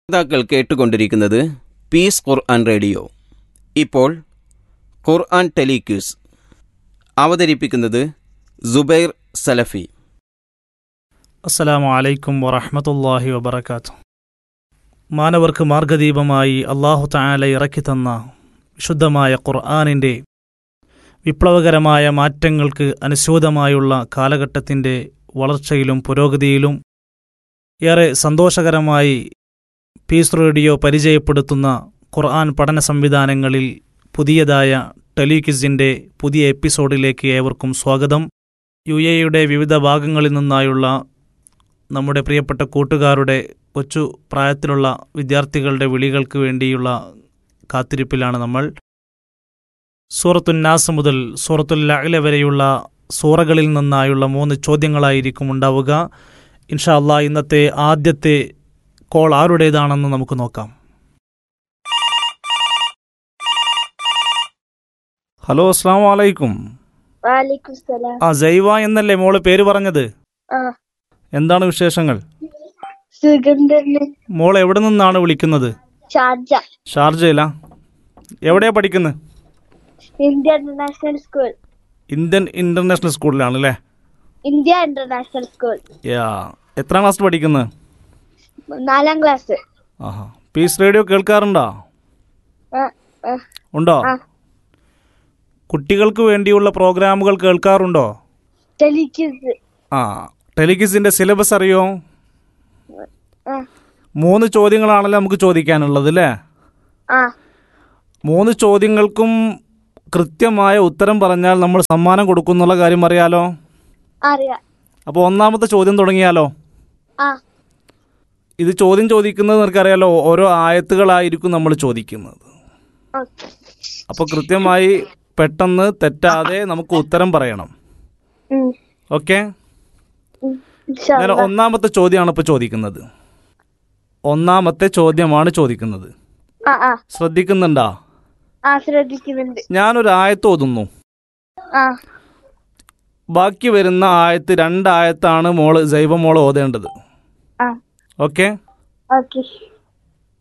ശ്രോതാക്കൾ കേട്ടുകൊണ്ടിരിക്കുന്നത് പീസ് ഖുർആൻ റേഡിയോ ഇപ്പോൾ ഖുർആൻ ടെലിക്യൂസ് അവതരിപ്പിക്കുന്നത് സുബൈർ സലഫി അസ്സലാമു അലൈക്കും വറഹ്മത്തുള്ളാഹി വബറകാത്തു മാനവർക്ക് മാർഗദീപമായി അള്ളാഹു തആല ഇറക്കിത്തന്ന വിശുദ്ധമായ ഖുർആനിൻ്റെ വിപ്ലവകരമായ മാറ്റങ്ങൾക്ക് അനുസ്യൂതമായുള്ള കാലഘട്ടത്തിൻ്റെ വളർച്ചയിലും പുരോഗതിയിലും ഏറെ സന്തോഷകരമായി പീസ് റേഡിയോ പരിചയപ്പെടുത്തുന്ന ഖുർആൻ പഠന സംവിധാനങ്ങളിൽ പുതിയതായ ടെലിക്വിസിൻ്റെ പുതിയ എപ്പിസോഡിലേക്ക് ഏവർക്കും സ്വാഗതം യു എയുടെ വിവിധ ഭാഗങ്ങളിൽ നിന്നായുള്ള നമ്മുടെ പ്രിയപ്പെട്ട കൂട്ടുകാരുടെ കൊച്ചു പ്രായത്തിലുള്ള വിദ്യാർത്ഥികളുടെ വിളികൾക്ക് വേണ്ടിയുള്ള കാത്തിരിപ്പിലാണ് നമ്മൾ സൂറത്തുന്നാസ് മുതൽ സൂറത്തുൽ അഖില വരെയുള്ള സൂറകളിൽ നിന്നായുള്ള മൂന്ന് ചോദ്യങ്ങളായിരിക്കും ഉണ്ടാവുക ഇൻഷാ അള്ളാ ഇന്നത്തെ ആദ്യത്തെ കോൾ ആരുടേതാണെന്ന് നമുക്ക് നോക്കാം ഹലോ അസ്സാം വലൈക്കും വാലിക്കും സലാം ആ ജൈവ എന്നല്ലേ മോള് പേര് പറഞ്ഞത് ആ എന്താണ് വിശേഷങ്ങൾ സുഖം തന്നെ മോൾ എവിടെ നിന്നാണ് വിളിക്കുന്നത് ഷാർജ ഷാർജയില എവിടെയാ പഠിക്കുന്നത് India International School Indian International സ്കൂളിലാണ് അല്ലേ ഇന്ത്യ ഇന്റർനാഷണൽ സ്കൂൾ യാ എത്രാം ക്ലാസ് പഠിക്കുന്നത് നാലാം ക്ലാസ് ആഹാ പീസ് റേഡിയോ കേൾക്കാറുണ്ടോ ആ, ആ, ഉണ്ടോ ആ. കുട്ടികൾക്ക് വേണ്ടിയുള്ള പ്രോഗ്രാമുകൾ കേൾക്കാറുണ്ടോ ടെലിക്യൂസ് ആ ടെലികിസിന്റെ സിലബസ് അറിയോ ആ, മൂന്ന് ചോദ്യങ്ങളാണല്ലോ നമുക്ക് ചോദിക്കാനുള്ളത് അല്ലേ ആ മൂന്ന് ചോദ്യങ്ങൾക്കും കൃത്യമായ ഉത്തരം പറഞ്ഞാൽ നമ്മൾ സമ്മാനം കൊടുക്കുന്നുള്ള കാര്യം അറിയാലോ അറിയാം അപ്പോൾ ഒന്നാമത്തെ ചോദ്യം തുടങ്ങിയാലോ ആ ഇത് ചോദ്യം ചോദിക്കുന്നത് നിനക്കറിയാലോ ഓരോ ആയത്തുകളായിരിക്കും നമ്മൾ ചോദിക്കുന്നത് ഓക്കെ അപ്പോൾ കൃത്യമായി പെട്ടെന്ന് തെറ്റാതെ നമുക്ക് ഉത്തരം പറയണം ഉം, ഓക്കെ ഉം, ഇൻഷാ ഞാൻ അല്ലാ. ഒന്നാമത്തെ ചോദ്യമാണ് ഇപ്പോൾ ചോദിക്കുന്നത് ഒന്നാമത്തെ ചോദ്യമാണ് ചോദിക്കുന്നത് ആ ആ ശ്രദ്ധിക്കുന്നുണ്ടോ ആ ശ്രദ്ധിക്കുന്നുണ്ട് ഞാനൊരു ആയത്ത് ഓതുന്നു ആ ബാക്കി വരുന്ന ആയത്ത് രണ്ടായത്താണ് മോള് ജൈവ മോള് ഓതേണ്ടത് ആ ഓക്കെ ഓക്കെ